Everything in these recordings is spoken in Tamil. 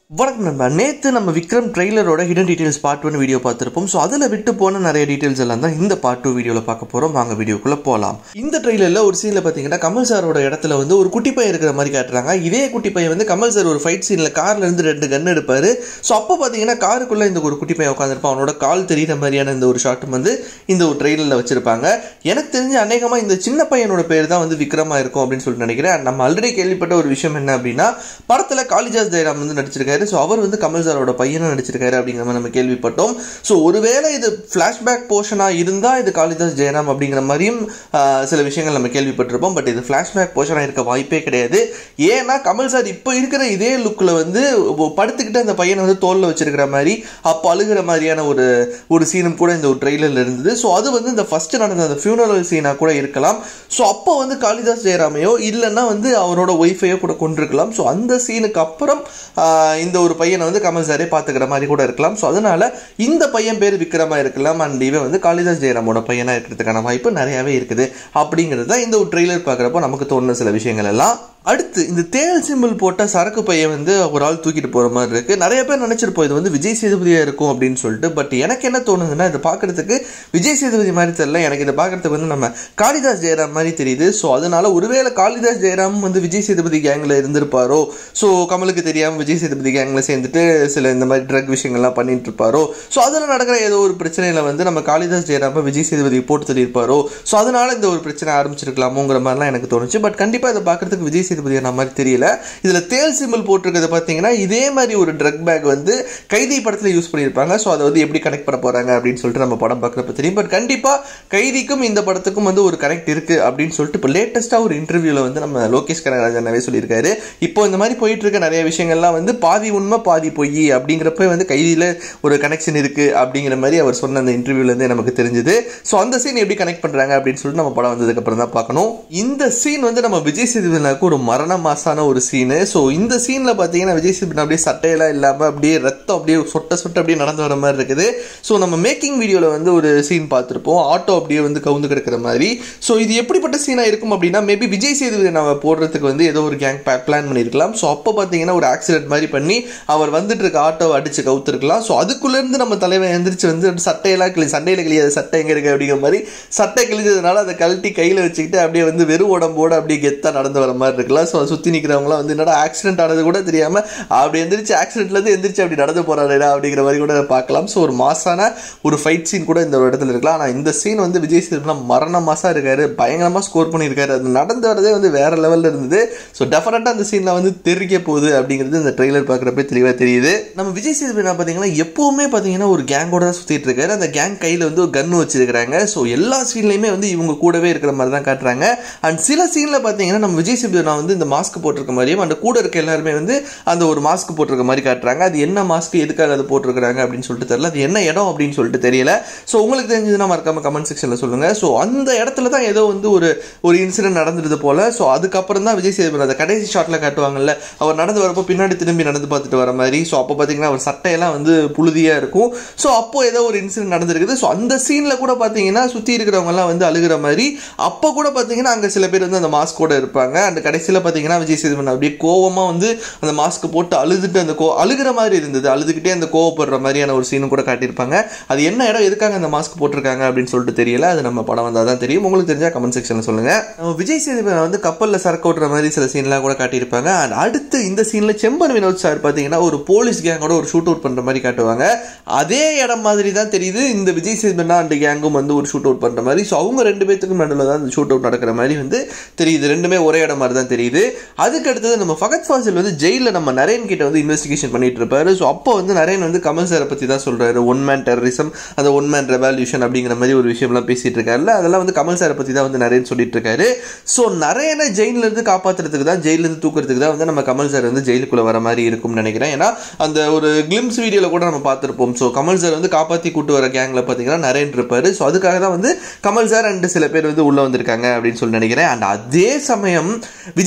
வணக்கம் நண்பா நேற்று நம்ம விக்ரம் ட்ரெய்லரோட hidden details part one video பார்த்துருப்போம் ஸோ அதில் விட்டு போன நிறைய டீடைல்ஸ் எல்லாம் தான் இந்த பார்ட் டூ வீடியோவில் பார்க்க போகிறோம் வாங்க வீடியோக்குள்ளே போகலாம் இந்த ட்ரெய்லரில் ஒரு சீனில் பார்த்தீங்கன்னா கமல் சாரோட இடத்துல வந்து ஒரு குட்டி பையன் இருக்கிற மாதிரி காட்டுறாங்க இதே குட்டி பையன் வந்து கமல் சார் ஒரு ஃபைட் சீனில் கார்ல இருந்து ரெண்டு கன் எடுப்பார் ஸோ அப்போ பார்த்தீங்கன்னா காருக்குள்ளே இந்த ஒரு குட்டி பையன் உட்காந்துருப்பான் அவனோட கால் தெரியுற மாதிரியான இந்த ஒரு ஷாட்டும் வந்து இந்த ஒரு ட்ரெய்லரில் வச்சிருப்பாங்க எனக்கு தெரிஞ்சு அநேகமாக இந்த சின்ன பையனோட பேர் தான் வந்து விக்ரமா இருக்கும் அப்படின்னு சொல்லிட்டு நினைக்கிறேன் And நம்ம ஆல்ரெடி கேள்விப்பட்ட ஒரு விஷயம் என்ன அப்படின்னா படத்தில் காளிதாஸ் ஜெயராம் வந்து நடிச்சிருக்காரு ஸோ அவர் வந்து கமல் சாரோட பையனும் நடிச்சிருக்காரு அப்படிங்கிற மாதிரி நம்ம கேள்விப்பட்டோம் ஸோ ஒருவேளை இது ஃப்ளாஷ்பேக் போர்ஷனாக இருந்தால் இது காளிதாஸ் ஜெயராம் அப்படிங்கிற மாதிரியும் ஆஹ், சில விஷயங்கள் நம்ம கேள்விப்பட்டிருப்போம் பட் இது ஃப்ளாஷ்பேக் போர்ஷனாக இருக்க வாய்ப்பே கிடையாது ஏன்னா கமல் சார் இப்போ இருக்கிற இதே லுக்கில் வந்து ஒ- படுத்துக்கிட்டு அந்த பையனை வந்து தோளில் வச்சிருக்கிற மாதிரி அப்போ அழுகிற மாதிரியான ஒரு ஒரு சீனும் கூட இந்த ஒரு ட்ரெய்லரில் இருந்தது ஸோ அது வந்து இந்த ஃபர்ஸ்ட் நடந்த அந்த ஃபியூனரல் சீனாக கூட இருக்கலாம் ஸோ அப்போ வந்து காளிதாஸ் ஜெயராமையோ இல்லைன்னா வந்து அவரோட ஒய்ஃபையோ கூட கொண்டிருக்கலாம் ஸோ அந்த சீனுக்கு அப்புறம் ஆஹ், இந்த ஒரு பையனை வந்து கமல் சாரே பார்த்துக்கிற மாதிரி கூட இருக்கலாம் ஸோ அதனால இந்த பையன் பேர் விக்ரமா இருக்கலாம் அண்ட் இவன் வந்து காளிதாஸ் ஜெயராமோட பையனாக இருக்கிறதுக்கான வாய்ப்பு நிறையாவே இருக்குது அப்படிங்கிறது தான் இந்த ஒரு ட்ரெய்லர் பார்க்குறப்போ நமக்கு தோணுன சில விஷயங்கள் எல்லாம் அடுத்து இந்த தேல் சிம்பிள் போட்ட சரக்கு பையன் வந்து ஒரு ஆள் தூக்கிட்டு போகிற மாதிரி இருக்கு நிறைய பேர் நினச்சிருப்போம் இது வந்து விஜய் சேதுபதியாக இருக்கும் அப்படின்னு சொல்லிட்டு பட் எனக்கு என்ன தோணுதுன்னா இதை பார்க்கறதுக்கு விஜய் சேதுபதி மாதிரி தெரியல எனக்கு இதை பார்க்கறதுக்கு வந்து நம்ம காளிதாஸ் ஜெயராம் மாதிரி தெரியுது ஸோ அதனால ஒருவேளை காளிதாஸ் ஜெயராம் வந்து விஜய் சேதுபதி கேங்கில் இருந்திருப்பாரோ ஸோ கமலுக்கு தெரியாமல் விஜய் சேதுபதி கேங்கில் சேர்ந்துட்டு சில இந்த மாதிரி ட்ரக் விஷயங்கள்லாம் பண்ணிட்டு இருப்பாரோ ஸோ அதில் நடக்கிற ஏதோ ஒரு பிரச்சனையில் வந்து நம்ம காளிதாஸ் ஜெயராம விஜய் சேதுபதி போட்டு தள்ளியிருப்பாரோ ஸோ அதனால இந்த ஒரு பிரச்சனை ஆரம்பிச்சிருக்கலாமோங்கிற மாதிரிலாம் எனக்கு தோணுச்சு பட் கண்டிப்பாக இதை பார்க்கறதுக்கு விஜய் சேதுபதி ஆன மாதிரி தெரியல இதில் தேல் சிம்பிள் போட்டிருக்கிறது பார்த்தீங்கன்னா இதே மாதிரி ஒரு ட்ரக் பேக் வந்து கைதி படத்தில் யூஸ் பண்ணியிருப்பாங்க ஸோ அதை வந்து எப்படி கனெக்ட் பண்ண போகிறாங்க அப்படின்னு சொல்லிட்டு நம்ம படம் பார்க்குறப்ப தெரியும் பட் கண்டிப்பாக கைதிக்கும் இந்த படத்துக்கும் வந்து ஒரு கனெக்ட் இருக்குது அப்படின்னு சொல்லிட்டு இப்போ லேட்டஸ்ட்டாக ஒரு இன்டர்வியூவில் வந்து நம்ம லோகேஷ் கனகராஜனாவே சொல்லியிருக்காரு இப்போ இந்த மாதிரி போயிட்டு இருக்க நிறைய விஷயங்கள்லாம் வந்து பாதி உண்மை பாதி பொய் அப்படிங்கிறப்ப வந்து கைதியில் ஒரு கனெக்ஷன் இருக்குது அப்படிங்கிற மாதிரி அவர் சொன்ன அந்த இன்டர்வியூலேருந்து நமக்கு தெரிஞ்சுது ஸோ அந்த சீன் எப்படி கனெக்ட் பண்ணுறாங்க அப்படின்னு சொல்லிட்டு நம்ம படம் வந்ததுக்கப்புறம் தான் பார்க்கணும் இந்த சீன் வந்து நம்ம விஜய் சேதுபதினாக்கு ஒரு மரண மாசான ஒரு சீனு ஸோ இந்த சீனில் பார்த்தீங்கன்னா விஜய் சேதுபதி அப்படியே சட்டையெல்லாம் இல்லாமல் அப்படியே ரத்தம் அப்படியே சொட்ட சொட்ட அப்படியே நடந்து வர மாதிரி இருக்குது ஸோ நம்ம மேக்கிங் வீடியோவில் வந்து ஒரு சீன் பார்த்துருப்போம் ஆட்டோ அப்படியே வந்து கவுந்து கிடக்கிற மாதிரி ஸோ இது எப்படிப்பட்ட சீனாக இருக்கும் அப்படின்னா மேபி விஜய் சேதுபதி நம்ம போடுறதுக்கு வந்து ஏதோ ஒரு கேங் பிளான் பண்ணியிருக்கலாம் ஸோ அப்போ பார்த்தீங்கன்னா ஒரு ஆக்சிடென்ட் மாதிரி பண்ணி அவர் வந்துட்டு இருக்க ஆட்டோவை அடிச்சு கவுத்துருக்கலாம் ஸோ அதுக்குள்ளேருந்து நம்ம தலைவன் எந்திரிச்சு வந்து சட்டையெல்லாம் கிளி சண்டையில் கிளியாது சட்டை எங்கே இருக்கு அப்படிங்கிற மாதிரி சட்டை கிழிஞ்சதுனால அதை கழட்டி கையில் வச்சுக்கிட்டு அப்படியே வந்து வெறும் உடம்போட அப்படியே கெத்தாக நடந்து வர மாதிரி இருக்கலாம் ஸோ சுற்றி நிற்கிறவங்களாம் வந்து என்னடா ஆக்சிடென்ட் ஆனது கூட தெரியாமல் அப்படி எந்திரிச்சு ஆக்சிடென்ட்லேருந்து எந்திரிச்சு அப்படி நடந்து போகிறாருடா அப்படிங்கிற மாதிரி கூட பார்க்கலாம் ஸோ ஒரு மாசான ஒரு ஃபைட் சீன் கூட இந்த ஒரு இடத்துல இருக்கலாம் ஆனால் இந்த சீன் வந்து விஜய் சேதுபதிலாம் மரண மாசா இருக்காரு பயங்கரமாக ஸ்கோர் பண்ணியிருக்காரு அது நடந்து வரதே வந்து வேற லெவலில் இருந்தது ஸோ டெஃபினட்டாக அந்த சீனில் வந்து தெரிக்க போகுது அப்படிங்கிறது இந்த ட்ரெய்லர் பார்க்குறப்ப தெளிவாக தெரியுது நம்ம விஜய் சேதுபதி நான் பார்த்தீங்கன்னா எப்போவுமே பார்த்தீங்கன்னா ஒரு கேங்கோட தான் சுற்றிட்டு இருக்காரு அந்த கேங் கையில் வந்து ஒரு கன் வச்சிருக்காங்க ஸோ எல்லா சீன்லையுமே வந்து இவங்க கூடவே இருக்கிற மாதிரி தான் காட்டுறாங்க அண்ட் சில சீனில் பார்த்தீங்கன்னா நம்ம விஜய் சேதுபதி நான் வந்து இந்த மாஸ்க் போட்டிருக்க மாதிரியும் அந்த கூட இருக்க எல்லாருமே வந்து அந்த ஒரு மாஸ்க் போட்டிருக்க மாதிரி காட்டுறாங்க அது என்ன மாஸ்க் எதுக்காக அது போட்டிருக்காங்க அப்படின்னு சொல்லிட்டு தெரியல அது என்ன இடம் அப்படின்னு சொல்லிட்டு தெரியல ஸோ உங்களுக்கு தெரிஞ்சதுன்னா மறக்காம கமெண்ட் செக்ஷனில் சொல்லுங்க ஸோ அந்த இடத்துல தான் ஏதோ வந்து ஒரு ஒரு இன்சிடென்ட் நடந்துருது போல ஸோ அதுக்கப்புறம் தான் விஜய் சேதுபதி அந்த கடைசி ஷாட்டில் காட்டுவாங்கல்ல அவர் நடந்து வரப்போ பின்னாடி திரும்பி நடந்து பார்த்துட்டு வர மாதிரி ஸோ அப்போ பார்த்தீங்கன்னா அவர் சட்டையெல்லாம் வந்து புழுதியாக இருக்கும் ஸோ அப்போ ஏதோ ஒரு இன்சிடென்ட் நடந்திருக்குது ஸோ அந்த சீனில் கூட பார்த்தீங்கன்னா சுற்றி இருக்கிறவங்கலாம் வந்து அழுகிற மாதிரி அப்போ கூட பார்த்தீங்கன்னா அங்கே சில பேர் வந்து அந்த மாஸ்கோட இருப்பாங்க அந்த கடைசியில் பார்த்தீங்கன்னா விஜய் சேதுபதி அப்படியே கோவமாக வந்து அந்த மாஸ்க் போட்டு அழுதுட்டு அந்த கோ அழுகிற மாதிரி இருந்தது அழுதுகிட்டே அந்த கோவப்படுற மாதிரியான ஒரு சீனும் கூட காட்டியிருப்பாங்க அது என்ன இடம் எதுக்காக அந்த மாஸ்க் போட்டிருக்காங்க அப்படின்னு சொல்லிட்டு தெரியல அது நம்ம படம் வந்தால் தான் தெரியும் உங்களுக்கு தெரிஞ்சா கமெண்ட் செக்ஷனில் சொல்லுங்க நம்ம விஜய் சேதுபதி வந்து கப்பலில் சரக்கு ஓட்டுற மாதிரி சில சீன்லாம் கூட காட்டியிருப்பாங்க And அடுத்து இந்த சீனில் செம்பன் வினோத் சார் பார்த்தீங்கன்னா ஒரு போலீஸ் கேங்கோட ஒரு ஷூட் அவுட் பண்ணுற மாதிரி காட்டுவாங்க அதே இடம் மாதிரி தான் தெரியுது இந்த விஜய் சேதுபதி அந்த கேங்கும் வந்து ஒரு ஷூட் அவுட் பண்ணுற மாதிரி ஸோ அவங்க ரெண்டு பேத்துக்கும் நடுவில் தான் இந்த ஷூட் அவுட் நடக்கிற மாதிரி வந்து தெரியுது ரெண்டுமே ஒரே இடம் மாதிரி தான் தெரியுது அதுக்கு அடுத்தது நம்ம ஃபகத் ஃபாசில் வந்து ஜெயிலில் நம்ம நரேன் கிட்ட வந்து இன்வெஸ்டிகேஷன் பண்ணிட்டு இருப்பாரு ஸோ அப்போ வந்து நரேன் வந்து கமல் சாரை பற்றி தான் சொல்றாரு ஒன் மேன் டெரரிசம் அந்த ஒன் மேன் ரெவல்யூஷன் அப்படிங்கிற மாதிரி ஒரு விஷயம்லாம் பேசிட்டு இருக்காருல்ல அதெல்லாம் வந்து கமல் சாரை பற்றி தான் வந்து நரேன் சொல்லிட்டு இருக்காரு ஸோ நரேனை ஜெயில இருந்து காப்பாத்துறதுக்கு தான் ஜெயில இருந்து தூக்குறதுக்கு தான் வந்து நம்ம கமல் சார் வந்து ஜெயிலுக்குள்ள வர மாதிரி இருக்கும்னு நினைக்கிறேன் ஏன்னா அந்த ஒரு கிளிம்ஸ் வீடியோவில் கூட நம்ம பார்த்துருப்போம் ஸோ கமல் சார் வந்து காப்பாற்றி கூட்டு வர கேங்கில் பார்த்தீங்கன்னா நரேன் இருப்பாரு ஸோ அதுக்காக தான் வந்து கமல் சார் அண்ட் சில பேர் வந்து உள்ள வந்திருக்காங்க அப்படின்னு சொல்லி நினைக்கிறேன் அண்ட் அதே சமயம் விஜய்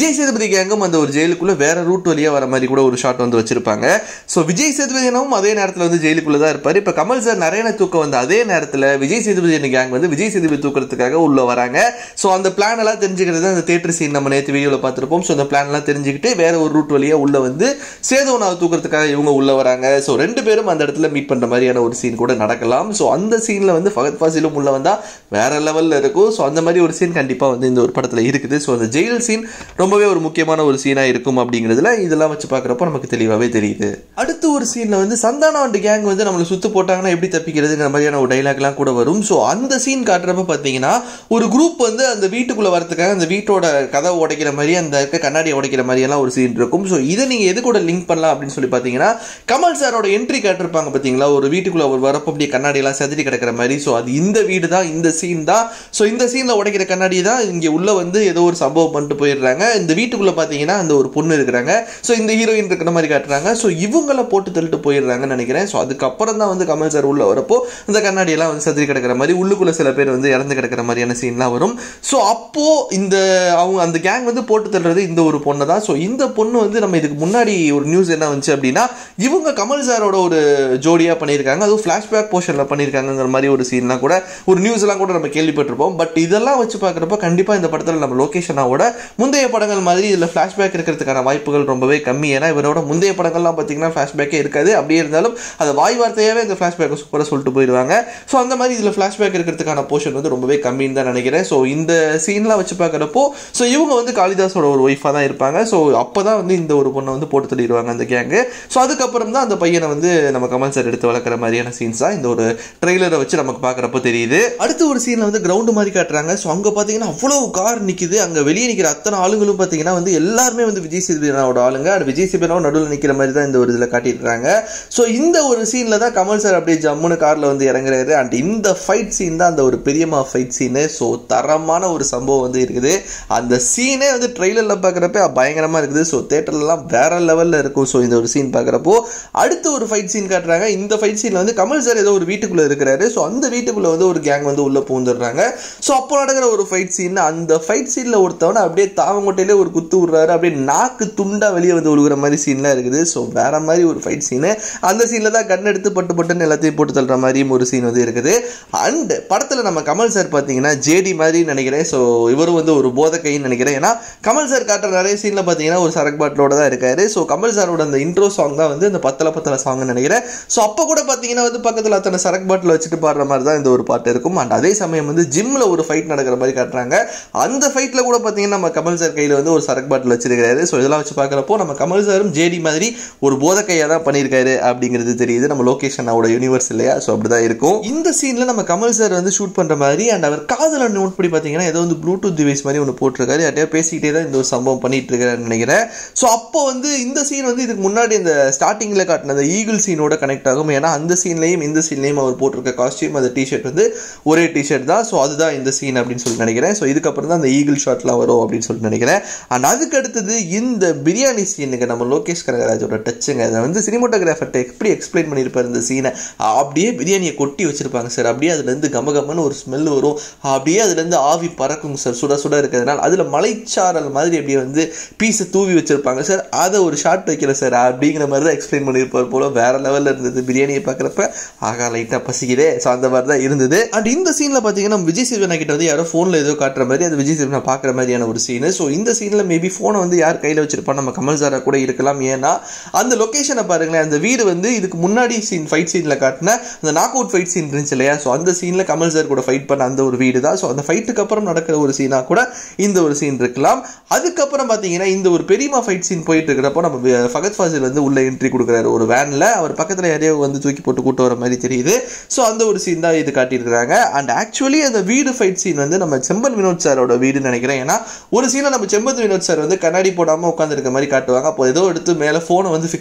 விஜய் சேதுபதி கேங்கும் அந்த ஒரு ஜெயிலுக்குள்ள வேற ரூட் வழியா வர மாதிரி கூட ஒரு ஷாட் வந்து வச்சிருப்பாங்க ஸோ விஜய் சேதுபதி அண்ணாவும் அதே நேரத்தில் வந்து ஜெயிலுக்குள்ள தான் இருப்பாரு இப்போ கமல் சார் நரேனை தூக்க வந்த அதே நேரத்தில் விஜய் சேதுபதி கேங் வந்து விஜய் சேதுபதி தூக்கிறதுக்காக உள்ள வராங்க ஸோ அந்த பிளான் எல்லாம் தெரிஞ்சுக்கிறது அந்த தேட்டர் சீன் நம்ம நேற்று வீடியோவில் பார்த்துருப்போம் ஸோ அந்த பிளான் எல்லாம் தெரிஞ்சுக்கிட்டு வேற ஒரு ரூட் வழியா உள்ள வந்து சேதுவனாவை தூக்கிறதுக்காக இவங்க உள்ள வராங்க ஸோ ரெண்டு பேரும் அந்த இடத்துல மீட் பண்ற மாதிரியான ஒரு சீன் கூட நடக்கலாம் ஸோ அந்த சீன்ல வந்து ஃபகத் ஃபாசிலும் உள்ள வந்தா வேற லெவல்ல இருக்கும் ஸோ அந்த மாதிரி ஒரு சீன் கண்டிப்பா வந்து இந்த ஒரு படத்துல இருக்குது ஸோ அந்த ஜெயில் சீன் ரொம்பவே ஒரு முக்கியமான ஒரு சீனா இருக்கும் அப்படிங்கிறதுல இதெல்லாம் வச்சு பார்க்குறப்போ நமக்கு தெளிவாகவே தெரியுது அடுத்து ஒரு சீன்ல வந்து சந்தானம் அண்ட் கேங் வந்து நம்மளை சுத்து போட்டாங்கன்னா எப்படி தப்பிக்கிறதுங்கிற மாதிரியான ஒரு டைலாக்லாம் கூட வரும் ஸோ அந்த சீன் காட்டுறப்ப பார்த்தீங்கன்னா ஒரு குரூப் வந்து அந்த வீட்டுக்குள்ள வரதுக்காக அந்த வீட்டோட கதை உடைக்கிற மாதிரி அந்த இருக்க கண்ணாடியை உடைக்கிற மாதிரி எல்லாம் ஒரு சீன் இருக்கும் ஸோ இதை நீங்க எது கூட லிங்க் பண்ணலாம் அப்படின்னு சொல்லி பார்த்தீங்கன்னா கமல் சாரோட என்ட்ரி காட்டிருப்பாங்க பார்த்தீங்களா ஒரு வீட்டுக்குள்ள ஒரு வரப்போ அப்படியே கண்ணாடி எல்லாம் செதறி கிடக்கிற மாதிரி ஸோ அது இந்த வீடு தான் இந்த சீன் தான் ஸோ இந்த சீன்ல உடைக்கிற கண்ணாடி தான் இங்க உள்ள வந்து ஏதோ ஒரு சம்பவம் பண்ணிட்டு போயிடுறாங்க இந்த வீட்டுக்குள்ள பார்த்தீங்கன்னா அந்த ஒரு பொண்ணு இருக்கிறாங்க ஸோ இந்த ஹீரோயின் இருக்கிற மாதிரி காட்டுறாங்க ஸோ இவங்கள போட்டு தள்ளிட்டு போயிடுறாங்கன்னு நினைக்கிறேன் ஸோ அதுக்கப்புறம் தான் வந்து கமல் சார் உள்ள வரப்போ இந்த கண்ணாடி எல்லாம் வந்து சதுரி கிடக்கிற மாதிரி உள்ளுக்குள்ள சில பேர் வந்து இறந்து கிடக்கிற மாதிரியான சீன்லாம் வரும் ஸோ அப்போ இந்த அவங்க அந்த கேங் வந்து போட்டு தள்ளுறது இந்த ஒரு பொண்ணு தான் ஸோ இந்த பொண்ணு வந்து நம்ம இதுக்கு முன்னாடி ஒரு நியூஸ் என்ன வந்துச்சு அப்படின்னா இவங்க கமல் சாரோட ஒரு ஜோடியாக பண்ணியிருக்காங்க அதுவும் ஃப்ளாஷ்பேக் போர்ஷனில் பண்ணியிருக்காங்கிற மாதிரி ஒரு சீன்லாம் கூட ஒரு நியூஸ் எல்லாம் கூட நம்ம கேள்விப்பட்டிருப்போம் பட் இதெல்லாம் வச்சு பார்க்குறப்ப கண்டிப்பாக இந்த படத்தில் நம்ம லொகேஷனாவோட முந்தைய படங்கள் மாதிரி இதில் ஃப்ளாஷ்பேக் இருக்கிறதுக்கான வாய்ப்புகள் ரொம்பவே கம்மி ஏன்னா இவரோட முந்தைய படங்கள்லாம் பார்த்தீங்கன்னா ஃப்ளாஷ்பேக்கே இருக்காது அப்படியே இருந்தாலும் அதை வாய் வார்த்தையாகவே இந்த ஃப்ளாஷ்பேக்கை சூப்பராக சொல்லிட்டு போயிடுவாங்க ஸோ அந்த மாதிரி இதில் ஃப்ளாஷ்பேக் இருக்கிறதுக்கான போர்ஷன் வந்து ரொம்பவே கம்மின்னு தான் நினைக்கிறேன் ஸோ இந்த சீன்லாம் வச்சு பார்க்குறப்போ ஸோ இவங்க வந்து காளிதாஸோட ஒரு ஒய்ஃபாக தான் இருப்பாங்க ஸோ அப்போ தான் வந்து இந்த ஒரு பொண்ணை வந்து போட்டு தள்ளிடுவாங்க அந்த கேங்கு ஸோ அதுக்கப்புறம் தான் அந்த பையனை வந்து நம்ம கமல் சார் எடுத்து வளர்க்குற மாதிரியான சீன்ஸ் தான் இந்த ஒரு ட்ரெய்லரை வச்சு நமக்கு பார்க்குறப்போ தெரியுது அடுத்து ஒரு சீனில் வந்து கிரவுண்டு மாதிரி காட்டுறாங்க ஸோ அங்கே பார்த்தீங்கன்னா அவ்வளோ கார் நிற்குது அங்கே வெளியே நிற்கிற அத்தனை ஆளுங்களும் பார்த்தீங்கன்னா வந்து எல்லாருமே வந்து விஜய் சேதுபதியோட ஆளுங்க அது விஜய் சேதுபதியோட நடுவில் நிற்கிற மாதிரி தான் இந்த ஒரு இதில் காட்டியிருக்காங்க ஸோ இந்த ஒரு சீனில் தான் கமல் சார் அப்படியே ஜம்முன்னு காரில் வந்து இறங்குறாரு அண்ட் இந்த ஃபைட் சீன் தான் அந்த ஒரு பெரியம்மா ஃபைட் சீனு ஸோ தரமான ஒரு சம்பவம் வந்து இருக்குது அந்த சீனே வந்து ட்ரெய்லரில் பார்க்குறப்ப பயங்கரமாக இருக்குது ஸோ தேட்டர்லலாம் வேற லெவலில் இருக்கும் ஸோ இந்த ஒரு சீன் பார்க்குறப்போ அடுத்து ஒரு ஃபைட் சீன் காட்டுறாங்க இந்த ஃபைட் சீனில் வந்து கமல் சார் ஏதோ ஒரு வீட்டுக்குள்ளே இருக்கிறாரு ஸோ அந்த வீட்டுக்குள்ளே வந்து ஒரு கேங் வந்து உள்ளே பூந்துடுறாங்க ஸோ அப்போ நடக்கிற ஒரு ஃபைட் சீன் அந்த ஃபைட் சீனில் ஒருத்தவனை அப்படியே தாவங்கொட்டையிலே ஒரு குத்து விடுறாரு அப்படியே நாக்கு துண்டா வெளியே வந்து விழுகிற மாதிரி சீன்லாம் இருக்குது ஸோ வேற மாதிரி ஒரு ஃபைட் சீனு அந்த சீனில் தான் கண் எடுத்து பட்டு பட்டுன்னு எல்லாத்தையும் போட்டு தள்ளுற மாதிரியும் ஒரு சீன் வந்து இருக்குது அண்ட் படத்தில் நம்ம கமல் சார் பார்த்தீங்கன்னா ஜேடி மாதிரி நினைக்கிறேன் ஸோ இவரும் வந்து ஒரு போதக்கைன்னு நினைக்கிறேன் ஏன்னா கமல் சார் காட்டுற நிறைய சீனில் பார்த்தீங்கன்னா ஒரு சரக்கு பாட்டிலோட தான் இருக்காரு ஸோ கமல் சாரோட அந்த இன்ட்ரோ சாங் தான் வந்து இந்த பத்தல பத்தல சாங்னு நினைக்கிறேன் ஸோ அப்போ கூட பார்த்தீங்கன்னா வந்து பக்கத்தில் அத்தனை சரக்கு பாட்டில் வச்சுட்டு பாடுற மாதிரி தான் இந்த ஒரு பாட்டு இருக்கும் அண்ட் அதே சமயம் வந்து ஜிம்மில் ஒரு ஃபைட் நடக்கிற மாதிரி காட்டுறாங்க அந்த ஃபைட்டில் கூட பார்த்தீங்கன்னா நம்ம கமல் சார் கையில் வந்து ஒரு சரக்கு பாட்டில் வச்சிருக்காரு ஸோ இதெல்லாம் வச்சு பார்க்குறப்போ நம்ம கமல் சாரும் ஜேடி மாதிரி ஒரு போதக்கையாக தான் பண்ணியிருக்காரு அப்படிங்கிறது தெரியுது நம்ம லொகேஷன் அவரோட யூனிவர்ஸ் இல்லையா ஸோ அப்படி தான் இருக்கும் இந்த சீனில் நம்ம கமல் சார் வந்து ஷூட் பண்ணுற மாதிரி அண்ட் அவர் காதல நோட் பண்ணி பார்த்தீங்கன்னா ஏதோ வந்து ப்ளூடூத் டிவைஸ் மாதிரி ஒன்று போட்டிருக்காரு யார்ட்டையா பேசிக்கிட்டே தான் இந்த ஒரு சம்பவம் பண்ணிட்டு இருக்காருன்னு நினைக்கிறேன் ஸோ அப்போ வந்து இந்த சீன் வந்து இதுக்கு முன்னாடி இந்த ஸ்டார்டிங்கில் காட்டின அந்த ஈகிள் சீனோட கனெக்ட் ஆகும் ஏன்னா அந்த சீன்லையும் இந்த சீன்லையும் அவர் போட்டிருக்க காஸ்டியூம் அந்த டிஷர்ட் வந்து ஒரே டிஷர்ட் தான் ஸோ அதுதான் இந்த சீன் அப்படின்னு சொல்லி நினைக்கிறேன் ஸோ இதுக்கப்புறம் தான் அந்த ஈகிள் ஷாட்லாம் வரும் அப்படின்னு சொல்லிட்டு நினைக்கிறேன் அண்ட் அதுக்கு அடுத்தது இந்த பிரியாணி சீனுக்கு நம்ம லோகேஷ் கனகராஜோட டச்சுங்க அதை வந்து சினிமோட்டோகிராஃபர்கிட்ட எப்படி எக்ஸ்பிளைன் பண்ணியிருப்பார் இந்த சீனை அப்படியே பிரியாணியை கொட்டி வச்சிருப்பாங்க சார் அப்படியே அதுலேருந்து கம கமன்னு ஒரு ஸ்மெல் வரும் அப்படியே அதுலேருந்து ஆவி பறக்கும் சார் சுட சுட இருக்கிறதுனால அதில் மலைச்சாரல் மாதிரி அப்படியே வந்து பீஸை தூவி வச்சிருப்பாங்க சார் அதை ஒரு ஷார்ட் வைக்கல சார் அப்படிங்கிற மாதிரி தான் எக்ஸ்பிளைன் பண்ணியிருப்பார் போல வேற லெவலில் இருந்தது பிரியாணியை பார்க்குறப்ப ஆகா லைட்டாக பசிக்குதே ஸோ அந்த மாதிரி தான் இருந்தது அண்ட் இந்த சீனில் பார்த்தீங்கன்னா விஜய் சேவனா கிட்ட வந்து யாரோ ஃபோனில் ஏதோ காட்டுற மாதிரி அது விஜய் சேவனா பார்க்குற மாதிரியான ஒரு சீனு ஸோ இந்த சீனில் மேபி ஃபோனை வந்து யார் கையில் வச்சிருப்பா நம்ம கமல் சாரா கூட இருக்கலாம் ஏன்னா அந்த லொக்கேஷனை பாருங்களேன் அந்த வீடு வந்து இதுக்கு முன்னாடி சீன் ஃபைட் சீனில் காட்டின அந்த நாக் அவுட் ஃபைட் சீன் இருந்துச்சு இல்லையா ஸோ அந்த சீனில் கமல் சார் கூட ஃபைட் பண்ண அந்த ஒரு வீடு தான் ஸோ அந்த ஃபைட்டுக்கு அப்புறம் நடக்கிற ஒரு சீனாக கூட இந்த ஒரு சீன் இருக்கலாம் அதுக்கப்புறம் பார்த்தீங்கன்னா இந்த ஒரு பெரியமா ஃபைட் சீன் போயிட்டு இருக்கிறப்போ நம்ம வி- ஃபகத் ஃபாசில் வந்து உள்ள என்ட்ரி கொடுக்குறாரு ஒரு வேனில் அவர் பக்கத்தில் யாரையோ வந்து தூக்கி போட்டு கூட்டு வர மாதிரி தெரியுது ஸோ அந்த ஒரு சீன் தான் இது காட்டியிருக்கிறாங்க அண்ட் ஆக்சுவலி அந்த வீடு ஃபைட் சீன் வந்து நம்ம செம்பன் வினோத் சாரோட வீடுன்னு நினைக்கிறேன் ஏன்னா ஒரு சீனை நம்ம செம்பன் வினோத் சார் வந்து கண்ணாடி போடாமல் உட்காந்துருக்க மாதிரி காட்டுவாங்க அப்போ ஏதோ எடுத்து மேலே ஃபோனை வந்து ஃபிக்ஸ் பண்ணிட்டு இருப்பாரு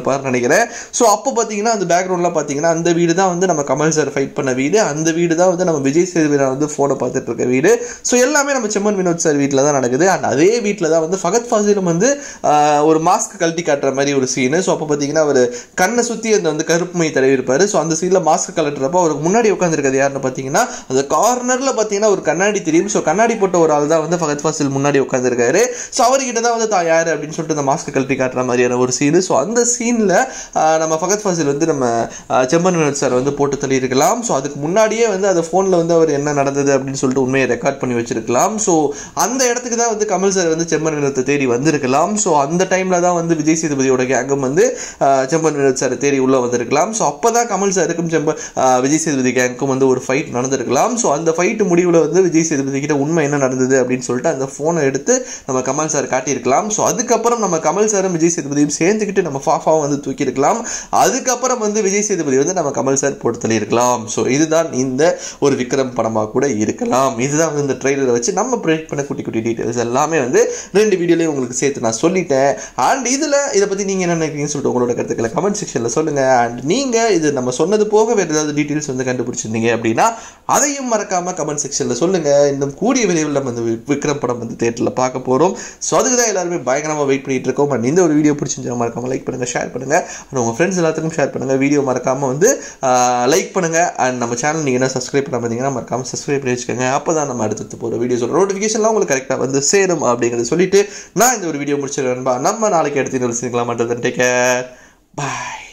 இருப்பார்னு நினைக்கிறேன் ஸோ அப்போ பார்த்தீங்கன்னா அந்த பேக்ரவுண்ட்லாம் பார்த்தீங்கன்னா அந்த வீடு தான் வந்து நம்ம கமல் சார் ஃபைட் பண்ண வீடு அந்த வீடு தான் வந்து நம்ம விஜய் சேதுபதி வந்து ஃபோனை பார்த்துட்டு இருக்க வீடு ஸோ எல்லாமே நம்ம செம்மன் வினோத் சார் வீட்டில் தான் நடக்குது அண்ட் அதே வீட்டில் தான் வந்து ஃபகத் ஃபாசிலும் வந்து ஆஹ், ஒரு மாஸ்க் கழட்டி காட்டுற மாதிரி ஒரு சீனு ஸோ அப்போ பார்த்தீங்கன்னா அவர் கண்ணை சுற்றி அந்த வந்து கருப்பு மை தடவி இருப்பாரு ஸோ அந்த சீனில் மாஸ்க் கலட்டுறப்போ அவருக்கு முன்னாடி உட்காந்துருக்கிறது யாருன்னு பார்த்தீங்கன்னா அந்த கார்னரில் பார்த்தீங்கன்னா ஒரு கண்ணாடி தெரியும் ஸோ கண்ணாடி போட்ட ஒரு ஆள் தான் வந்து ஃபகத் ஃபாசில் முன்னாடி உட்காந்துருக்காரு ஸோ அவர்கிட்ட தான் வந்து தான் யார் அப்படின்னு சொல்லிட்டு அந்த மாஸ்க் கழட்டி காட்டுற மாதிரியான ஒரு சீனு ஸோ அந்த சீனில் நம்ம ஃபகத் ஃபாசில் வந்து நம்ம ஆஹ், செம்மன் வினோத் சார் வந்து போட்டு தள்ளி இருக்கலாம் ஸோ அதுக்கு முன்னாடியே வந்து அந்த ஃபோனில் வந்து அவர் என்ன நடந்தது அப்படின்னு சொல்லிட்டு உண்மையை ரெக்கார்ட் பண்ணி வச்சிருக்கலாம் ஸோ அந்த இடத்துக்கு தான் வந்து கமல் சார் வந்து செம்மன் வினோத்தை தேடி வந்திருக்கலாம் ஸோ அந்த டைமில் தான் வந்து விஜய் சேதுபதியோட கேங்கும் வந்து ஆஹ், செம்மன் வினோத் சாரை தேடி உள்ளே வந்திருக்கலாம் ஸோ அப்போ தான் கமல் சாருக்கும் செம்ம ஆஹ், விஜய் சேதுபதி கேங்க்கும் வந்து ஒரு ஃபைட் நடந்திருக்கலாம் ஸோ அந்த ஃபைட் முடிவில் வந்து விஜய் சேதுபதி கிட்ட உண்மை என்ன நடந்தது அப்படின்னு சொல்லிட்டு அந்த ஃபோனை எடுத்து நம்ம கமல் சார் காட்டியிருக்கலாம் ஸோ அதுக்கப்புறம் நம்ம கமல் சாரும் விஜய் சேதுபதியும் சேர்ந்துக்கிட்டு நம்ம ஃபாஃபாவை வந்து தூக்கியிருக்கலாம் அதுக்கப்புறம் வந்து விஜய் சேதுபதி வந்து நம்ம கமல் சார் போட்டு தள்ளியிருக்கலாம் ஸோ இதுதான் இந்த ஒரு விக்ரம் படமாக கூட இருக்கலாம் இதுதான் வந்து இந்த ட்ரெய்லரை வச்சு நம்ம ப்ரெடிக்ட் பண்ண குட்டி குட்டி டீட்டெயில்ஸ் எல்லாமே வந்து ரெண்டு வீடியோலையும் உங்களுக்கு சேர்த்து நான் சொல்லிட்டேன் அண்ட் இதில் இதை பற்றி நீங்கள் என்ன நினைக்கிறீங்கன்னு சொல்லிட்டு உங்களோட கருத்துக்களை கமெண்ட் செக்ஷனில் சொல்லுங்கள் அண்ட் நீங்கள் இது நம்ம சொன்னது போக வேறு ஏதாவது டீட்டெயில்ஸ் வந்து கண்டுபிடிச்சிருந்தீங்க அப்படின்னா அதையும் மறக்காமல் கமெண்ட் செக்ஷனில் சொல்லுங்கள் இன்னும் கூடிய விரைவில் நம்ம இந்த வி- விக்ரம் படம் வந்து தேட்டரில் பார்க்க போகிறோம் ஸோ அதுக்கு தான் எல்லாருமே பயங்கரமாக வெயிட் பண்ணிட்டு இருக்கோம் அண்ட் இந்த ஒரு வீடியோ பிடிச்சிருந்தா மறக்காமல் லைக் பண்ணுங்கள் ஷேர் பண்ணுங்கள் அண்ட் உங்கள் ஃப்ரெண்ட்ஸ் எல்லாத்துக்கும் ஷேர் பண்ணுங்கள் வீடியோ மறக்காமல் வந்து லைக் பண்ணுங்கள் அண்ட் நம்ம சேனல் நீங்கள் என்ன சப்ஸ்கிரைப் பண்ண பார்த்தீங்கன்னா மறக்காமல் சப்ஸ்கிரைப் பண்ணி வச்சுக்கோங்க அப்போ தான் நம்ம அடுத்தடுத்து போகிற வீடியோஸோட நோட்டிஃபிகேஷன்லாம் உங்களுக்கு கரெக்டாக வந்து சேரும் அப்படிங்கிறத சொல்லிட்டு நான் இந்த ஒரு வீடியோ முடிச்சிருக்கேன்பா நம்ம நாளைக்கு அடுத்து இன்னொரு சீக்கலாம் மட்டும் டேக் கேர் பாய்